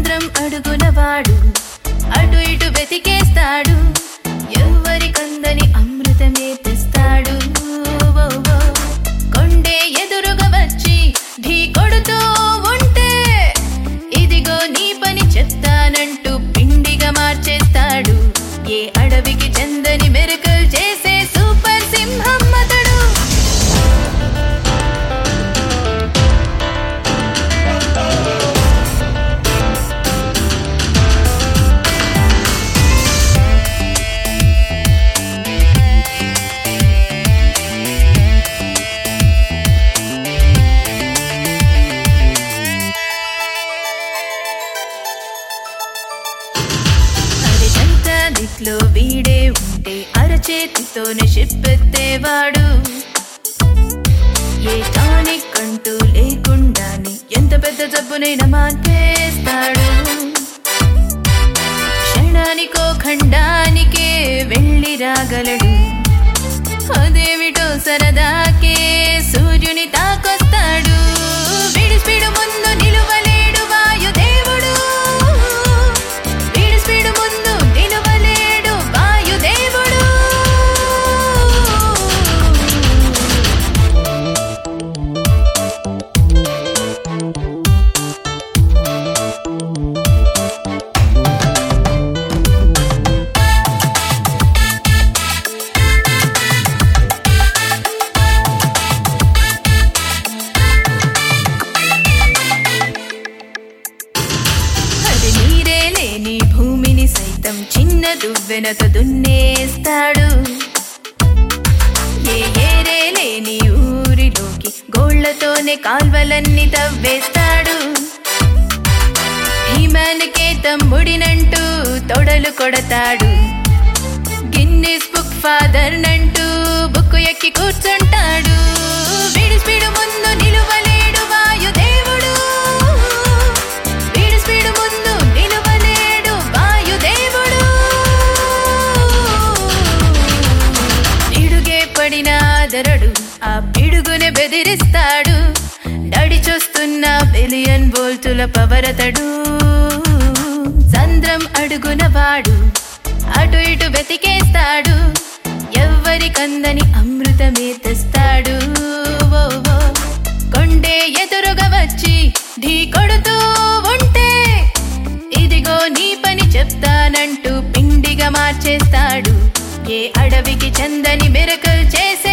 సంద్రం అడుగున వాడు అటు ఇటు వెతికేస్తాడు ఎవరి కందని అమృతమే తెస్తాడు ఓ, ఓ. కొండే ఎదురుగా వచ్చి ఢీ కొడుతూ ఉంటే ఇదిగో నీ పని చెప్తానంటూ పిండిగా మార్చేస్తాడు ఏ అడవికి చందని మెరుకలు చేసే సూపర్ సింహం అతడు అరిచంత దిక్లో వీడే ఉంటే అరచేతితోనే షిప్పెత్తేవాడు ఏ టానిక్ అంటూ లేకుండానే ఎంత పెద్ద జబ్బునైనా మాన్పేస్తాడు క్షణానికో ఖండానికే వెళ్ళి రాగలడు అదేమిటో సరదాకే సూర్యుని తాకొస్తాడు వీడి స్పీడు ముందు నిలువలేడు వాయుదేవుడు వీడి స్పీడు ముందు నిలువలేడు వాయుదేవుడు అది నీరే లేని భూమిని సైతం చిన్న దువ్వెనతో దున్నేస్తాడు ఏ ఏరే లేని ఊరిలోకి గోళ్లతోనే కాల్వలన్నీ తవ్వేస్తాడు హిమానికే తమ్ముడినంటూ తొడలు కొడతాడు గిన్నిస్ బుక్ ఫాదర్ నంటూ బుక్కు ఎక్కి కూర్చుంటాడు వీడి స్పీడు ముందు నిలువలేడు వాయుదేవుడు వీడి స్పీడు ముందు నిలువలేడు వాయుదేవుడు పిడుగే పడిన ఆదరడు ఆ పిడుగుని బెదిరిస్తాడు నడి చూస్తున్న బిలియన్ వోల్టుల పవరతడు సంద్రం అడుగున వాడు అటు ఇటు వెతికేస్తాడు ఎవ్వరి కందని అమృతమే తెస్తాడు ఓ, ఓ. కొండే ఎదురుగా వచ్చి ఢీ కొడుతూ ఉంటే ఇదిగో నీ పని చెప్తానంటూ పిండిగా మార్చేస్తాడు ఏ అడవికి చందని మెరకలు చేసే